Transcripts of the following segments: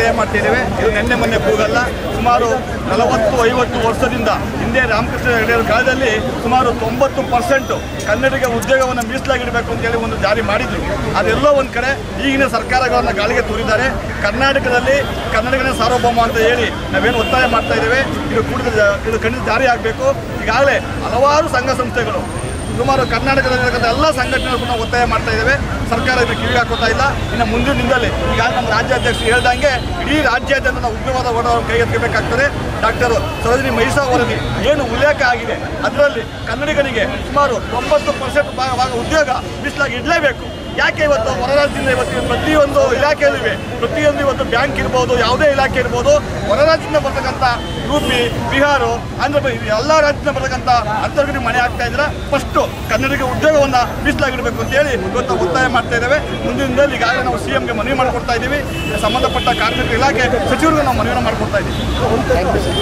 ಒತ್ತಾಯ ಮಾಡ್ತಿದ್ದೇವೆ ಇದು ನಿನ್ನೆ ಮೊನ್ನೆ ಕೂಗಲ್ಲ ಸುಮಾರು ನಲವತ್ತು ಐವತ್ತು ವರ್ಷದಿಂದ ಹಿಂದೆ ರಾಮಕೃಷ್ಣ ಹೆಗಡೆಯವರ ಕಾಲದಲ್ಲಿ ಸುಮಾರು ತೊಂಬತ್ತು ಪರ್ಸೆಂಟ್ ಕನ್ನಡಿಗ ಉದ್ಯೋಗವನ್ನು ಮೀಸಲಾಗಿಡಬೇಕು ಅಂತೇಳಿ ಒಂದು ಜಾರಿ ಮಾಡಿದ್ರು ಅದೆಲ್ಲೋ ಒಂದು ಕಡೆ ಈಗಿನ ಸರ್ಕಾರಗಳನ್ನು ಗಾಳಿಗೆ ತೂರಿದ್ದಾರೆ ಕರ್ನಾಟಕದಲ್ಲಿ ಕನ್ನಡಿಗನ ಸಾರ್ವಭೌಮ ಅಂತ ಹೇಳಿ ನಾವೇನು ಒತ್ತಾಯ ಮಾಡ್ತಾ ಇದ್ದೇವೆ ಇದು ಕೂಡಿದ ಇದು ಖಂಡಿತ ಜಾರಿ ಆಗಬೇಕು ಈಗಾಗಲೇ ಹಲವಾರು ಸಂಘ ಸಂಸ್ಥೆಗಳು ಸುಮಾರು ಕರ್ನಾಟಕದಲ್ಲಿರ್ತಕ್ಕಂಥ ಎಲ್ಲ ಸಂಘಟನೆಗಳು ಕೂಡ ಒತ್ತಾಯ ಮಾಡ್ತಾ ಇದ್ದೇವೆ ಸರ್ಕಾರ ಇದಕ್ಕೆ ಕಿವಿ ಹಾಕೋತಾ ಇಲ್ಲ ಇನ್ನು ಮುಂದಿನ ದಿನದಲ್ಲಿ ಈಗ ನಮ್ಮ ರಾಜ್ಯಾಧ್ಯಕ್ಷರು ಹೇಳ್ದಂಗೆ ಇಡೀ ರಾಜ್ಯಾದ್ಯಂತ ನಾವು ಉಗ್ರವಾದ ಹೋರಾಟ ಕೈಗೆತ್ತಿಬೇಕಾಗ್ತದೆ ಡಾಕ್ಟರ್ ಸರೋಜಿನಿ ಮಹಿಸಾ ವರದಿ ಏನು ಉಲ್ಲೇಖ ಆಗಿದೆ ಅದರಲ್ಲಿ ಕನ್ನಡಿಗನಿಗೆ ಸುಮಾರು ತೊಂಬತ್ತು ಪರ್ಸೆಂಟ್ ಭಾಗ ಉದ್ಯೋಗ ಮೀಸಲಾಗಿ ಇಡಲೇಬೇಕು ಯಾಕೆ ಇವತ್ತು ಹೊರ ರಾಜ್ಯದಿಂದ ಇವತ್ತು ಪ್ರತಿಯೊಂದು ಇಲಾಖೆಯಲ್ಲೂ ಇವೆ ಪ್ರತಿಯೊಂದು ಇವತ್ತು ಬ್ಯಾಂಕ್ ಇರ್ಬೋದು ಯಾವುದೇ ಇಲಾಖೆ ಇರ್ಬೋದು ಹೊರ ರಾಜ್ಯದಿಂದ ಬರ್ತಕ್ಕಂಥ ಯು ಪಿ ಬಿಹಾರ ಆಂಧ್ರ ಪ್ರದೇಶ ಎಲ್ಲ ರಾಜ್ಯದಿಂದ ಬರ್ತಕ್ಕಂಥ ಅಂತರ್ಗತಿ ಮನೆ ಆಗ್ತಾ ಇದ್ರೆ ಫಸ್ಟು ಕನ್ನಡಿಗ ಉದ್ಯೋಗವನ್ನು ಮೀಸಲಾಗಿಡಬೇಕು ಅಂತೇಳಿ ಇವತ್ತು ಒತ್ತಾಯ ಮಾಡ್ತಾ ಇದ್ದೇವೆ ಮುಂದಿನ ದಿನದಲ್ಲಿ ಈಗಾಗಲೇ ನಾವು ಸಿ ಎಂಗೆ ಮನವಿ ಮಾಡಿಕೊಡ್ತಾ ಇದ್ದೀವಿ ಸಂಬಂಧಪಟ್ಟ ಕಾರ್ಮಿಕ ಇಲಾಖೆ ಸಚಿವರಿಗೂ ನಾವು ಮನವಿಯನ್ನು ಮಾಡಿಕೊಡ್ತಾ ಇದ್ದೀವಿ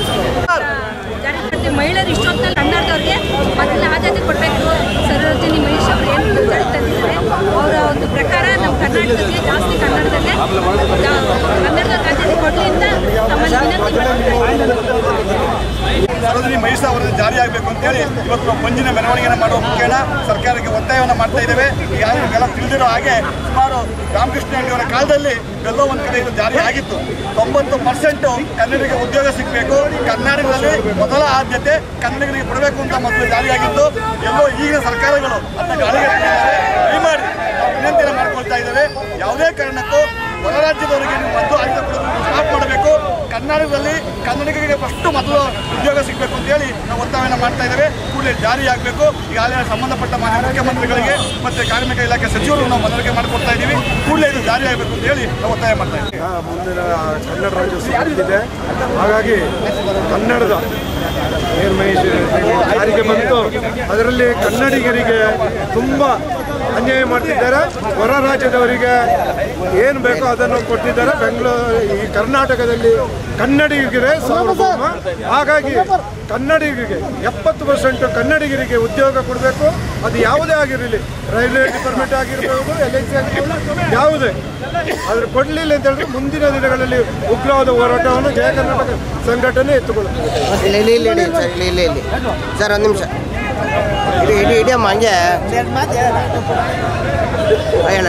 ಜಾರಿಗೆ ಮಹಿಳೆಯರು ಇಷ್ಟೊತ್ತಲ್ಲಿ ಕನ್ನಡದವ್ರಿಗೆ ಮೊದಲ ಆದ್ಯತೆ ಕೊಡಬೇಕು ಸರೋಜಿನಿ ಮಹೇಶ್ ಅವರು ಏನು ಜಾರಿಗೆ ತಂದಿದ್ದಾರೆ ಅವರ ಒಂದು ಪ್ರಕಾರ ನಮ್ಮ ಕರ್ನಾಟಕದಲ್ಲಿ ಜಾಸ್ತಿ ಕನ್ನಡದಲ್ಲೇ ಜಾ- ಕನ್ನಡದವ್ರಿಗೆ ಆದ್ಯತೆ ಕೊಡಲಿ ಅಂತ ತಮ್ಮಲ್ಲಿ ವಿನಂತಿ ಮಾಡ್ಕೊಳ್ತೀನಿ. ಸರೋಜಿನಿ ಮಹಿಷಾ ವರದಿ ಜಾರಿ ಆಗಬೇಕು ಅಂತೇಳಿ ಇವತ್ತು ನಾವು ಪಂಜಿನ ಮೆರವಣಿಗೆಯನ್ನು ಮಾಡುವ ಮುಖೇನ ಸರ್ಕಾರಕ್ಕೆ ಒತ್ತಾಯವನ್ನು ಮಾಡ್ತಾ ಇದ್ದೇವೆ ಈಗಾಗಲೇ ನಿಮಗೆಲ್ಲ ತಿಳಿದಿರೋ ಹಾಗೆ ಸುಮಾರು ರಾಮಕೃಷ್ಣ ಹೆಗಡೆಯವರ ಕಾಲದಲ್ಲಿ ಎಲ್ಲೋ ಒಂದು ಕಡೆ ಇದು ಜಾರಿ ಆಗಿತ್ತು ತೊಂಬತ್ತು ಪರ್ಸೆಂಟು ಕನ್ನಡಿಗರಿಗೆ ಉದ್ಯೋಗ ಸಿಗಬೇಕು ಕರ್ನಾಟಕದಲ್ಲಿ ಮೊದಲ ಆದ್ಯತೆ ಕನ್ನಡಿಗರಿಗೆ ಕೊಡಬೇಕು ಅಂತ ಮೊದಲು ಜಾರಿಯಾಗಿತ್ತು ಎಲ್ಲೋ ಈಗಿನ ಸರ್ಕಾರಗಳು ಅದನ್ನ ಗಾಳಿಗೆ ತೂರಿದ್ದಾರೆ. ದಯಮಾಡಿ ನಾವು ವಿನಂತಿಯನ್ನು ಮಾಡ್ಕೊಳ್ತಾ ಇದ್ದೇವೆ ಯಾವುದೇ ಕಾರಣಕ್ಕೂ ಹೊರ ರಾಜ್ಯದವರಿಗೆ ನೀವು ಮೊದಲು ಆದ್ಯತೆ ಕೊಡೋದನ್ನು ಸ್ಟಾಪ್ ಮಾಡಬೇಕು ಕರ್ನಾಟಕದಲ್ಲಿ ಕನ್ನಡಿಗರಿಗೆ ಫಸ್ಟ್ ಮೊದಲು ಉದ್ಯೋಗ ಸಿಗಬೇಕು ಅಂತೇಳಿ ನಾವು ಒತ್ತಾಯವನ್ನು ಮಾಡ್ತಾ ಇದ್ದೇವೆ ಕೂಡಲೇ ಜಾರಿ ಆಗಬೇಕು ಈಗಾಗಲೇ ಸಂಬಂಧಪಟ್ಟ ಮಾನ್ಯ ಮುಖ್ಯಮಂತ್ರಿಗಳಿಗೆ ಮತ್ತು ಕಾರ್ಮಿಕ ಇಲಾಖೆ ಸಚಿವರು ನಾವು ಮನವರಿಕೆ ಮಾಡಿಕೊಡ್ತಾ ಇದ್ದೀವಿ ಕೂಡಲೇ ಇದು ಜಾರಿ ಆಗಬೇಕು ಅಂತ ಹೇಳಿ ನಾವು ಒತ್ತಾಯ ಮಾಡ್ತಾ ಇದ್ದೀವಿ ಆ, ಮುಂದಿನ ಕನ್ನಡ ರಾಜ್ಯೋತ್ಸವ ಬಂದಿದೆ ಹಾಗಾಗಿ ಕನ್ನಡದ ಏನು ಮಹೇಶ್ ಜಾರಿಗೆ ಬಂತು ಅದರಲ್ಲಿ ಕನ್ನಡಿಗರಿಗೆ ತುಂಬ ಅನ್ಯಾಯ ಮಾಡ್ತಿದ್ದಾರೆ ಹೊರ ರಾಜ್ಯದವರಿಗೆ ಏನು ಬೇಕೋ ಅದನ್ನು ಕೊಟ್ಟಿದ್ದಾರೆ ಬೆಂಗಳೂರು ಈ ಕರ್ನಾಟಕದಲ್ಲಿ ಕನ್ನಡಿಗರಿಗೆ ಸಾರ್ವಭೌಮ ಹಾಗಾಗಿ ಕನ್ನಡಿಗರಿಗೆ ಎಪ್ಪತ್ತು ಪರ್ಸೆಂಟ್ ಕನ್ನಡಿಗರಿಗೆ ಉದ್ಯೋಗ ಕೊಡಬೇಕು ಅದು ಯಾವುದೇ ಆಗಿರಲಿ ರೈಲ್ವೆ ಡಿಪಾರ್ಟ್ಮೆಂಟ್ ಆಗಿರ್ಬೋದು ಎಲ್ ಐ ಸಿ ಆಗಿರ್ಬೋದು ಯಾವುದೇ ಆದ್ರೆ ಕೊಡಲಿಲ್ಲ ಅಂತ ಹೇಳಿದ್ರೆ ಮುಂದಿನ ದಿನಗಳಲ್ಲಿ ಉಗ್ರವಾದ ಹೋರಾಟವನ್ನು ಜಯ ಕರ್ನಾಟಕ ಸಂಘಟನೆ ಎತ್ತುಕೊಳ್ಳುತ್ತದೆ ಇಲ್ಲಿ ಇಲ್ಲಿ ಇಲ್ಲಿ ಇಡಿ ಸರ್ ಇಲ್ಲಿ ಇಲ್ಲಿ ಇಲ್ಲಿ ಸರ್ ಒಂದು ನಿಮಿಷ ಇಡಿ ಇಡಿ ಇಡಿ ಅಮ್ಮ ಹಂಗೆ ಹೇಳೋಣ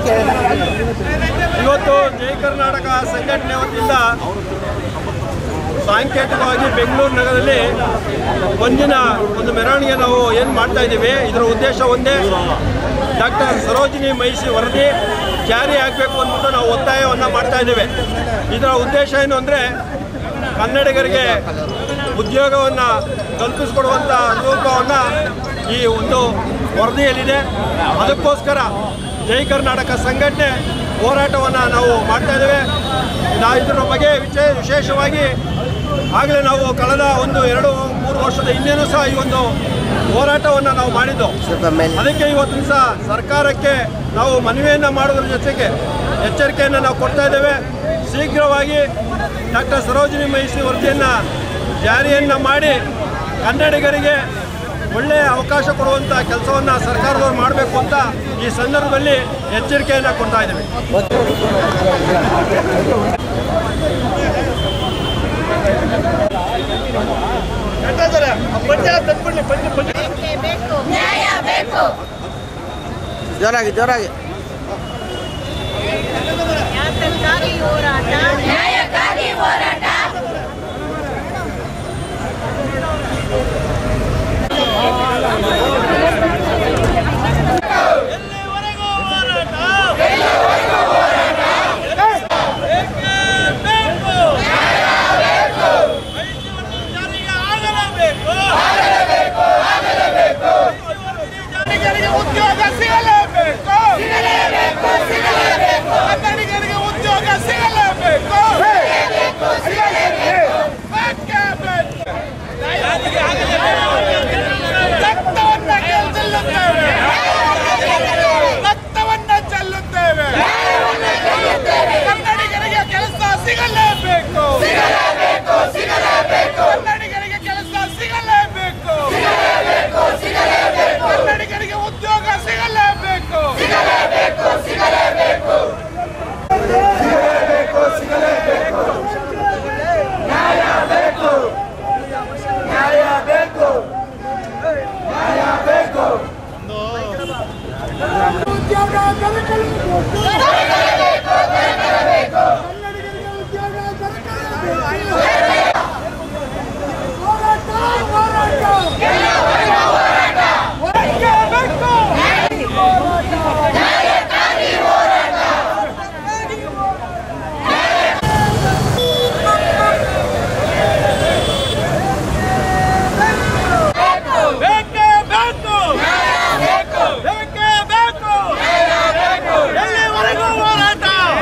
ಇವತ್ತು ಜಯ ಕರ್ನಾಟಕ ಸಂಘಟನೆ ವತಿಯಿಂದ ಸಾಂಕೇತಿಕವಾಗಿ ಬೆಂಗಳೂರು ನಗರದಲ್ಲಿ ಒಂದಿನ ಒಂದು ಮೆರವಣಿಗೆ ನಾವು ಏನು ಮಾಡ್ತಾ ಇದ್ದೀವಿ ಇದರ ಉದ್ದೇಶ ಒಂದೇ ಡಾಕ್ಟರ್ ಸರೋಜಿನಿ ಮಹಿಷಿ ವರದಿ ಜಾರಿ ಆಗಬೇಕು ಅಂದ್ಬಿಟ್ಟು ನಾವು ಒತ್ತಾಯವನ್ನು ಮಾಡ್ತಾ ಇದ್ದೇವೆ ಇದರ ಉದ್ದೇಶ ಏನು ಅಂದರೆ ಕನ್ನಡಿಗರಿಗೆ ಉದ್ಯೋಗವನ್ನು ಕಲ್ಪಿಸಿಕೊಡುವಂಥ ರೂಪವನ್ನು ಈ ಒಂದು ವರದಿಯಲ್ಲಿದೆ ಅದಕ್ಕೋಸ್ಕರ ಜೈ ಕರ್ನಾಟಕ ಸಂಘಟನೆ ಹೋರಾಟವನ್ನು ನಾವು ಮಾಡ್ತಾ ಇದ್ದೇವೆ ನಾವು ಇದರ ಬಗ್ಗೆ ವಿಶೇ ವಿಶೇಷವಾಗಿ ಆಗಲೇ ನಾವು ಕಳೆದ ಒಂದು ಎರಡು ಮೂರು ವರ್ಷದ ಹಿಂದೆನೂ ಸಹ ಈ ಒಂದು ಹೋರಾಟವನ್ನು ನಾವು ಮಾಡಿದ್ದು ಸ್ವಲ್ಪ ಮೇಲೆ ಅದಕ್ಕೆ ಇವತ್ತಿನ ಸಹ ಸರ್ಕಾರಕ್ಕೆ ನಾವು ಮನವಿಯನ್ನು ಮಾಡೋದ್ರ ಜೊತೆಗೆ ಎಚ್ಚರಿಕೆಯನ್ನು ನಾವು ಕೊಡ್ತಾ ಇದ್ದೇವೆ ಶೀಘ್ರವಾಗಿ ಡಾಕ್ಟರ್ ಸರೋಜಿನಿ ಮಹಿಷಿ ವರದಿಯನ್ನು ಜಾರಿಯನ್ನು ಮಾಡಿ ಕನ್ನಡಿಗರಿಗೆ ಒಳ್ಳೆಯ ಅವಕಾಶ ಕೊಡುವಂಥ ಕೆಲಸವನ್ನು ಸರ್ಕಾರದವರು ಮಾಡಬೇಕು ಅಂತ ಈ ಸಂದರ್ಭದಲ್ಲಿ ಎಚ್ಚರಿಕೆಯನ್ನು ಕೊಡ್ತಾ ಇದ್ದೇವೆ ಜೋರಾಗಿ ಜೋರಾಗಿ ಉದ್ಯೋಗ ಸಿಗಲೇಬೇಕು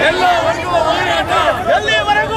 ಎಲ್ಲಿವರೆಗೂ